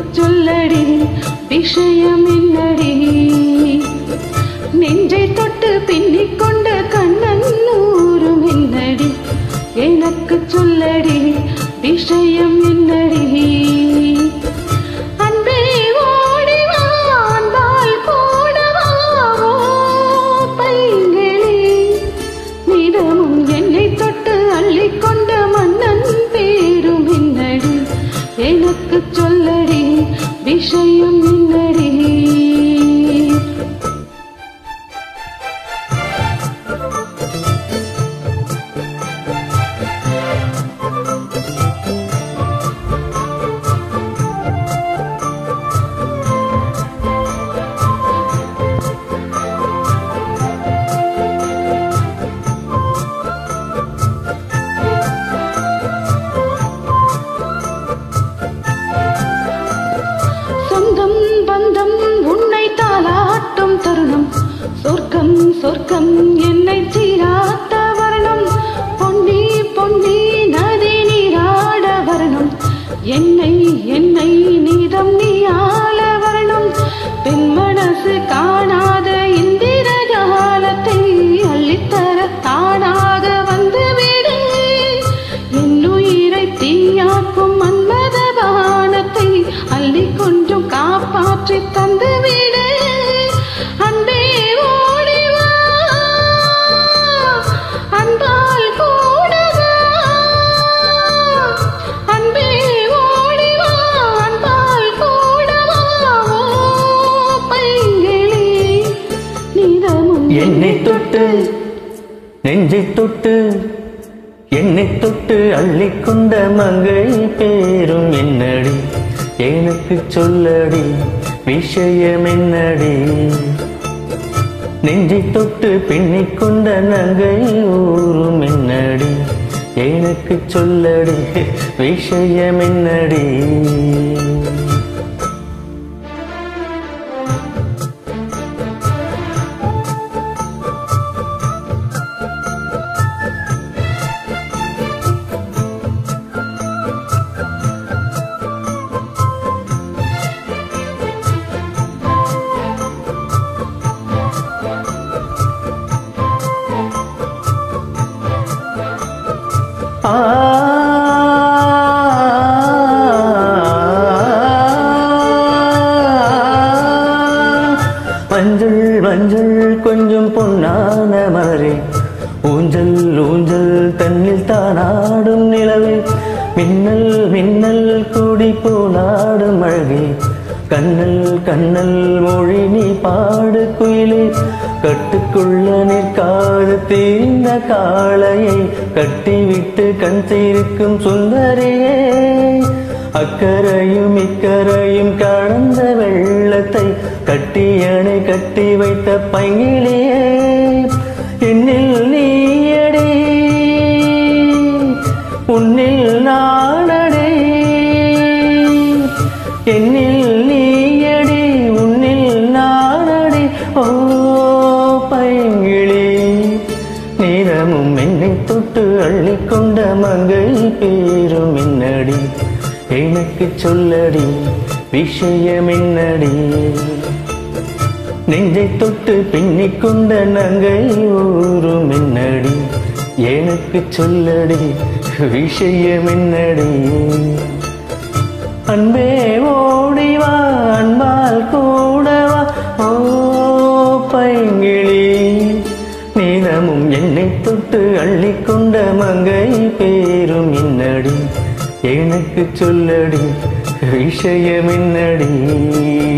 சொல்லடி விஷயம் என்னடி நெஞ்சை தொட்டு பின்னிக் கொண்ட கண்ணன் நூறும் என்னடி எனக்கு சொல்லடி விஷயம் என்னடி அன்பே ஓடி வா, அன்பால் கூட வா, ஓ பைங்கிளி. நிதமும் என்னை தொட்டு அள்ளிக்கொண்ட மன்னன் பேரும் என்னடி எனக்கு சொல்லடி விஷயம் என்னடி சொந்தம் பந்தம் உன்னை தாளாட்டும் தருணம் சொர்க்கம் சொர்க்கம் என்னை சீராட்ட வரணும் பொன்னி பொன்னி நதி நீராட வரணும் என்னை என்னை நீதம் நீ ஆள வரணும் பெண் மனசு காணாத இந்திர ஜாலத்தை அள்ளித்தர தானாக வந்து விடு என்னுயிரை தீயாக்கும் மன்மத பானத்தை அள்ளி கொஞ்சம் காப்பாற்றி தந்து விடு அன்பே ஓடி வா அன்பால் கூட வா அன்பே ஓடி வா அன்பால் கூட வா ஓ பைங்கிளி நிதமும் என்னை தொட்டு நெஞ்சை தொட்டு என்னை தொட்டு அள்ளிக்கொண்ட மங்கை பேரும் என்னடி எனக்கு சொல்லடி விஷயம் என்னடி நெஞ்சை தொட்டு பின்னிக் கொண்ட நங்கை ஊரும் என்னடி எனக்கு சொல்லடி விஷயம் என்னடி மஞ்சள் மஞ்சள் கொஞ்சம் பொன்னான மலரே ஊஞ்சல் ஊஞ்சல் தன்னில் தானாடும் நிலவே மின்னல் மின்னல் கூடி போனாடும் அழகே கண்ணல் கண்ணல் மொழி நீ பாடு குயிலே கட்டுக்குள்ள நிற்காது தீர்ந்த காளையை கட்டிவிட்டு கண் தீர்க்கும் சுந்தரியே அக்கரையும் இக்கரையும் கடந்த வெள்ளத்தை கட்டியணை கட்டி வைத்த பைங்கிலியே என்னில் நீயடி உன்னில் நானடி என்னில் நீயடி உன்னில் நானடி ஓ பைங்கிளி நேரமும் என்னை தொட்டு அள்ளிக்கொண்ட மங்கை பேரும் என்னடி எனக்கு சொல்லடி விஷயம் என்னடி நெஞ்சை தொட்டு பின்னிக் கொண்ட நங்கை ஊரும் என்னடி எனக்கு சொல்லடி விஷயம் என்னடி அன்பே ஓடி வா அன்பால் கூட வா ஓ பைங்கிளி நீளமும் என்னை தொட்டு அள்ளிக்கொண்ட மங்கை பேரும் என்னடி எனக்கு சொல்லடி விஷயம் என்னடி